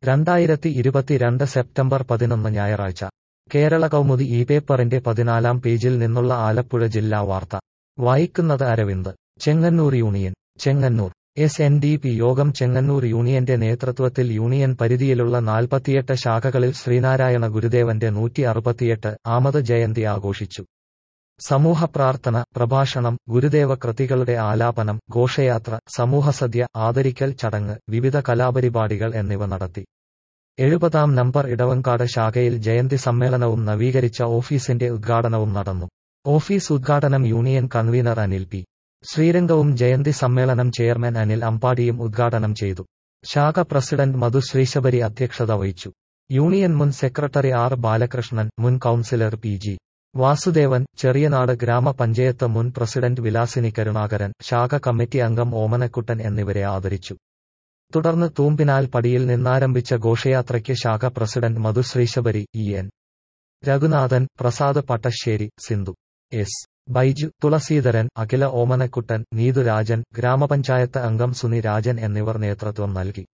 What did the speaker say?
രണ്ടായിരത്തി ഇരുപത്തിരണ്ട് സെപ്റ്റംബർ പതിനൊന്ന് ഞായറാഴ്ച കേരള കൗമുദി ഈ പേപ്പറിന്റെ പതിനാലാം പേജിൽ നിന്നുള്ള ആലപ്പുഴ ജില്ലാ വാർത്ത വായിക്കുന്നത് Aravind Chengannur union Chengannur S N D P Yogam Chengannur യൂണിയന്റെ നേതൃത്വത്തിൽ യൂണിയൻ പരിധിയിലുള്ള നാൽപ്പത്തിയെട്ട് ശാഖകളിൽ ശ്രീനാരായണ ഗുരുദേവന്റെ നൂറ്റി അറുപത്തിയെട്ട് ആമത് ജയന്തി ആഘോഷിച്ചു സമൂഹ പ്രാർത്ഥന പ്രഭാഷണം ഗുരുദേവ കൃതികളുടെ ആലാപനം ഘോഷയാത്ര സമൂഹസദ്യ ആദരിക്കൽ ചടങ്ങ് വിവിധ കലാപരിപാടികൾ എന്നിവ നടത്തി എഴുപതാം നമ്പർ ഇടവങ്കാട് ശാഖയിൽ ജയന്തി സമ്മേളനവും നവീകരിച്ച ഓഫീസിന്റെ ഉദ്ഘാടനവും നടന്നു ഓഫീസ് ഉദ്ഘാടനം യൂണിയൻ കൺവീനർ അനിൽ പി ശ്രീരംഗവും ജയന്തി സമ്മേളനം ചെയർമാൻ അനിൽ അമ്പാടിയും ഉദ്ഘാടനം ചെയ്തു ശാഖ പ്രസിഡന്റ് മധു ശ്രീശബരി അധ്യക്ഷത വഹിച്ചു യൂണിയൻ മുൻ സെക്രട്ടറി ആർ ബാലകൃഷ്ണൻ മുൻ councillor P G Vasudevan Cheriyanad ഗ്രാമപഞ്ചായത്ത് മുൻ പ്രസിഡന്റ് വിലാസിനി കരുണാകരൻ ശാഖ കമ്മിറ്റി അംഗം ഓമനക്കുട്ടൻ എന്നിവരെ ആദരിച്ചു തുടർന്ന് തൂമ്പിനാൽ പടിയിൽ നിന്നാരംഭിച്ച ഘോഷയാത്രയ്ക്ക് ശാഖ president Madhu Sreesabari E N Raghunathan Prasad Pattassery Sindhu S Baiju Thulaseedharan Akhila Omanakuttan Neethurajan ഗ്രാമപഞ്ചായത്ത് അംഗം സുനി രാജൻ എന്നിവർ നേതൃത്വം നൽകി